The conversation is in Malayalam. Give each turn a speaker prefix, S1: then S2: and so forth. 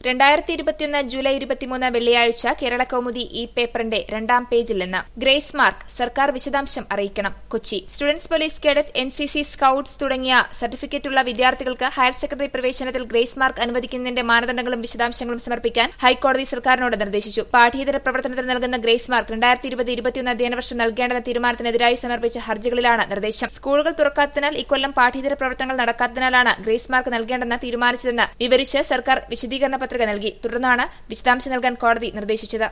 S1: രണ്ടായിരത്തി ഇരുപത്തിയൊന്ന് ജൂലൈ ഇരുപത്തിമൂന്ന് വെള്ളിയാഴ്ച കേരള കൗമുദി ഈ പേപ്പറിന്റെ രണ്ടാം പേജിൽ നിന്ന് ഗ്രേസ് മാർക്ക് സർക്കാർ വിശദാംശം അറിയിക്കണം Kochi students police cadet N C C scouts തുടങ്ങിയ സർട്ടിഫിക്കറ്റുള്ള വിദ്യാർത്ഥികൾക്ക് ഹയർ സെക്കൻഡറി പ്രവേശനത്തിൽ ഗ്രേസ് മാർക്ക് അനുവദിക്കുന്നതിന്റെ മാനദണ്ഡങ്ങളും വിശദാംശങ്ങളും സമർപ്പിക്കാൻ ഹൈക്കോടതി സർക്കാരിനോട് നിർദ്ദേശിച്ചു പാഠ്യേതര പ്രവർത്തനത്തിന് നൽകുന്ന ഗ്രേസ് മാർക്ക് രണ്ടായിരത്തി ഇരുപത് ഇരുപത്തിയൊന്ന് അധ്യയന വർഷം നൽകേണ്ടെന്ന തീരുമാനത്തിനെതിരായി സമർപ്പിച്ച ഹർജികളിലാണ് നിർദ്ദേശം സ്കൂളുകൾ തുറക്കാത്തതിനാൽ ഇക്കൊല്ലം പാഠ്യേതര പ്രവർത്തനങ്ങൾ നടക്കാത്തതിനാലാണ് ഗ്രേസ് മാർക്ക് നൽകേണ്ടെന്ന് തീരുമാനിച്ചതെന്ന് വിവരിച്ച് സർക്കാർ വിശദീകരണ പത്രിക നൽകി തുടർന്നാണ് വിശദാംശം നൽകാൻ കോടതി നിർദ്ദേശിച്ചത്